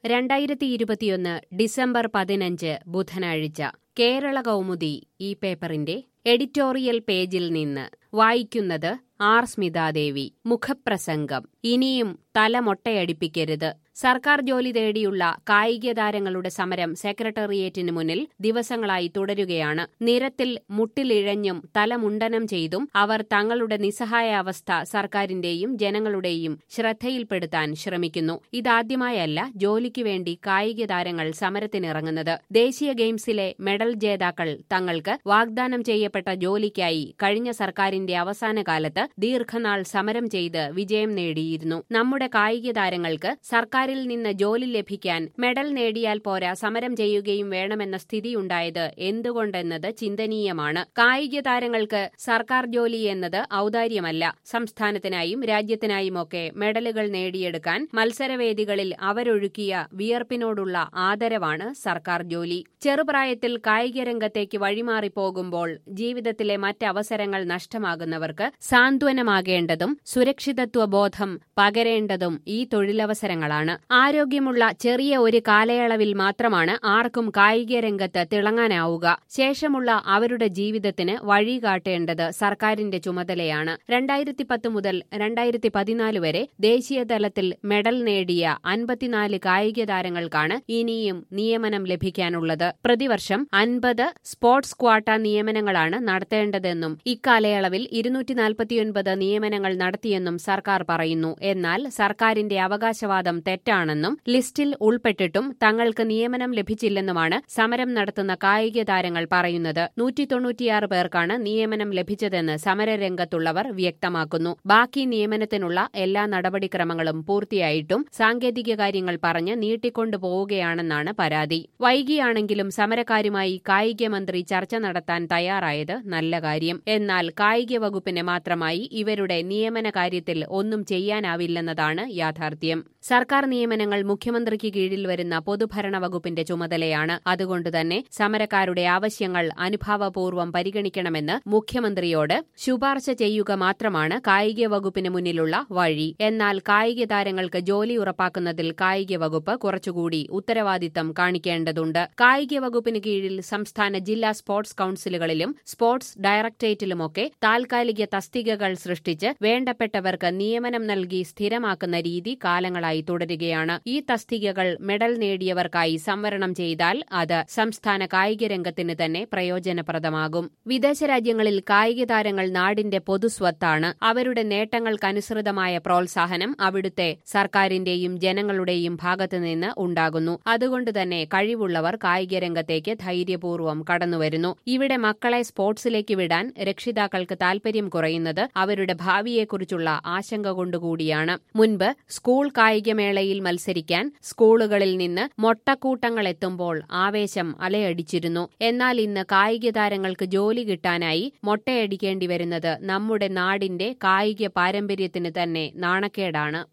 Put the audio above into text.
രണ്ടായിരത്തി ഇരുപത്തിയൊന്ന് ഡിസംബർ പതിനഞ്ച് ബുധനാഴ്ച കേരള കൗമുദി ഈ പേപ്പറിന്റെ എഡിറ്റോറിയൽ പേജിൽ നിന്ന് വായിക്കുന്നത് ആർ സ്മിതാദേവി മുഖപ്രസംഗം ഇനിയും തലമൊട്ടയടിപ്പിക്കരുത് സർക്കാർ ജോലി തേടിയുള്ള കായിക താരങ്ങളുടെ സമരം സെക്രട്ടേറിയറ്റിന് മുന്നിൽ ദിവസങ്ങളായി തുടരുകയാണ് നിരത്തിൽ മുട്ടിലിഴഞ്ഞും തലമുണ്ടനം ചെയ്തും അവർ തങ്ങളുടെ നിസ്സഹായ അവസ്ഥ സർക്കാരിന്റെയും ജനങ്ങളുടെയും ശ്രദ്ധയിൽപ്പെടുത്താൻ ശ്രമിക്കുന്നു ഇതാദ്യമായല്ല ജോലിക്ക് വേണ്ടി കായിക താരങ്ങൾ സമരത്തിനിറങ്ങുന്നത് ദേശീയ ഗെയിംസിലെ മെഡൽ ജേതാക്കൾ തങ്ങൾക്ക് വാഗ്ദാനം ചെയ്യപ്പെട്ട ജോലിക്കായി കഴിഞ്ഞ സർക്കാരിന്റെ അവസാന കാലത്ത് ദീർഘനാൾ സമരം ചെയ്ത് വിജയം നേടിയിരുന്നു നമ്മുടെ കായിക താരങ്ങൾക്ക് സർക്കാരിൽ നിന്ന് ജോലി ലഭിക്കാൻ മെഡൽ നേടിയാൽ പോരാ സമരം ചെയ്യുകയും വേണമെന്ന സ്ഥിതിയുണ്ടായത് എന്തുകൊണ്ടെന്നത് ചിന്തനീയമാണ് കായിക താരങ്ങൾക്ക് സർക്കാർ ജോലി എന്നത് ഔദാര്യമല്ല സംസ്ഥാനത്തിനായും രാജ്യത്തിനായുമൊക്കെ മെഡലുകൾ നേടിയെടുക്കാൻ മത്സരവേദികളിൽ അവരൊഴുക്കിയ വിയർപ്പിനോടുള്ള ആദരവാണ് സർക്കാർ ജോലി ചെറുപ്രായത്തിൽ കായിക രംഗത്തേക്ക് വഴിമാറിപ്പോകുമ്പോൾ ജീവിതത്തിലെ മറ്റവസരങ്ങൾ നഷ്ടമാകുന്നവർക്ക് സാന്ത്വനമാകേണ്ടതും സുരക്ഷിതത്വ ബോധം പകരേണ്ടതും ഈ തൊഴിലവസരങ്ങളാണ് ആരോഗ്യമുള്ള ചെറിയ ഒരു കാലയളവിൽ മാത്രമാണ് ആർക്കും കായിക രംഗത്ത് തിളങ്ങാനാവുക ശേഷമുള്ള അവരുടെ ജീവിതത്തിന് വഴി കാട്ടേണ്ടത് സർക്കാരിന്റെ ചുമതലയാണ് രണ്ടായിരത്തി പത്ത് മുതൽ രണ്ടായിരത്തി പതിനാല് വരെ ദേശീയ തലത്തിൽ മെഡൽ നേടിയ അൻപത്തിനാല് കായിക താരങ്ങൾക്കാണ് ഇനിയും നിയമനം ലഭിക്കാനുള്ളത് പ്രതിവർഷം അൻപത് സ്പോർട്സ് ക്വാട്ട നിയമനങ്ങളാണ് നടത്തേണ്ടതെന്നും ഇക്കാലയളവിൽ ഇരുന്നൂറ്റി നാൽപ്പത്തിയൊൻപത് നിയമനങ്ങൾ നടത്തിയെന്നും സർക്കാർ പറയുന്നു എന്നാൽ സർക്കാരിന്റെ അവകാശവാദം തെറ്റാണെന്നും ലിസ്റ്റിൽ ഉൾപ്പെട്ടിട്ടും തങ്ങൾക്ക് നിയമനം ലഭിച്ചില്ലെന്നുമാണ് സമരം നടത്തുന്ന കായിക താരങ്ങൾ പറയുന്നത് നൂറ്റി തൊണ്ണൂറ്റിയാറ് പേർക്കാണ് നിയമനം ലഭിച്ചതെന്ന് സമരരംഗത്തുള്ളവർ വ്യക്തമാക്കുന്നു ബാക്കി നിയമനത്തിനുള്ള എല്ലാ നടപടിക്രമങ്ങളും പൂർത്തിയായിട്ടും സാങ്കേതിക കാര്യങ്ങൾ പറഞ്ഞ് നീട്ടിക്കൊണ്ടു പോവുകയാണെന്നാണ് പരാതി വൈകിയാണെങ്കിലും സമരക്കാരുമായി കായിക മന്ത്രി ചർച്ച നടത്താൻ തയ്യാറായത് നല്ല കാര്യം എന്നാൽ കായിക വകുപ്പിന് മാത്രമായി ഇവരുടെ നിയമന കാര്യത്തിൽ ഒന്നും ചെയ്യാനാവില്ലെന്നതാണ് യാഥാർത്ഥ്യം സർക്കാർ നിയമനങ്ങൾ മുഖ്യമന്ത്രിക്ക് കീഴിൽ വരുന്ന പൊതുഭരണ വകുപ്പിന്റെ ചുമതലയാണ് അതുകൊണ്ടുതന്നെ സമരക്കാരുടെ ആവശ്യങ്ങൾ അനുഭാവപൂർവ്വം പരിഗണിക്കണമെന്ന് മുഖ്യമന്ത്രിയോട് ശുപാർശ ചെയ്യുക മാത്രമാണ് കായിക വകുപ്പിന് മുന്നിലുള്ള വഴി എന്നാൽ കായിക താരങ്ങൾക്ക് ജോലി ഉറപ്പാക്കുന്നതിൽ കായിക വകുപ്പ് കുറച്ചുകൂടി ഉത്തരവാദിത്തം കാണിക്കേണ്ടതുണ്ട് കായിക വകുപ്പിന് കീഴിൽ സംസ്ഥാന ജില്ലാ സ്പോർട്സ് കൌൺസിലുകളിലും സ്പോർട്സ് ഡയറക്ടറേറ്റിലുമൊക്കെ താൽക്കാലിക തസ്തികകൾ സൃഷ്ടിച്ച് വേണ്ടപ്പെട്ടവർക്ക് നിയമനം നൽകി സ്ഥിരമാക്കുന്ന രീതി കാലങ്ങളായി തുടരുകയാണ് ഈ തസ്തികകൾ മെഡൽ നേടിയവർക്കായി സംവരണം ചെയ്താൽ അത് സംസ്ഥാന കായിക രംഗത്തിന് തന്നെ പ്രയോജനപ്രദമാകും വിദേശ രാജ്യങ്ങളിൽ കായിക താരങ്ങൾ നാടിന്റെ പൊതുസ്വത്താണ് അവരുടെ നേട്ടങ്ങൾക്കനുസൃതമായ പ്രോത്സാഹനം അവിടുത്തെ സർക്കാരിന്റെയും ജനങ്ങളുടെയും ഭാഗത്തുനിന്ന് ഉണ്ടാകുന്നു അതുകൊണ്ടുതന്നെ കഴിവുള്ളവർ കായിക രംഗത്തേക്ക് ധൈര്യപൂർവ്വം കടന്നുവരുന്നു ഇവിടെ മക്കളെ സ്പോർട്സിലേക്ക് വിടാൻ രക്ഷിതാക്കൾക്ക് താൽപര്യം കുറയുന്നത് അവരുടെ ഭാവിയെക്കുറിച്ചുള്ള ആശങ്ക കൊണ്ടുകൂടിയാണ് മുൻപ് സ്കൂൾ കായികമേളയിൽ മത്സരിക്കാൻ സ്കൂളുകളിൽ നിന്ന് മൊട്ടക്കൂട്ടങ്ങൾ എത്തുമ്പോൾ ആവേശം അലയടിച്ചിരുന്നു എന്നാൽ ഇന്ന് കായിക താരങ്ങൾക്ക് ജോലി കിട്ടാനായി മൊട്ടയടിക്കേണ്ടി വരുന്നത് നമ്മുടെ നാടിന്റെ കായിക പാരമ്പര്യത്തിന് തന്നെ നാണക്കേടാണ്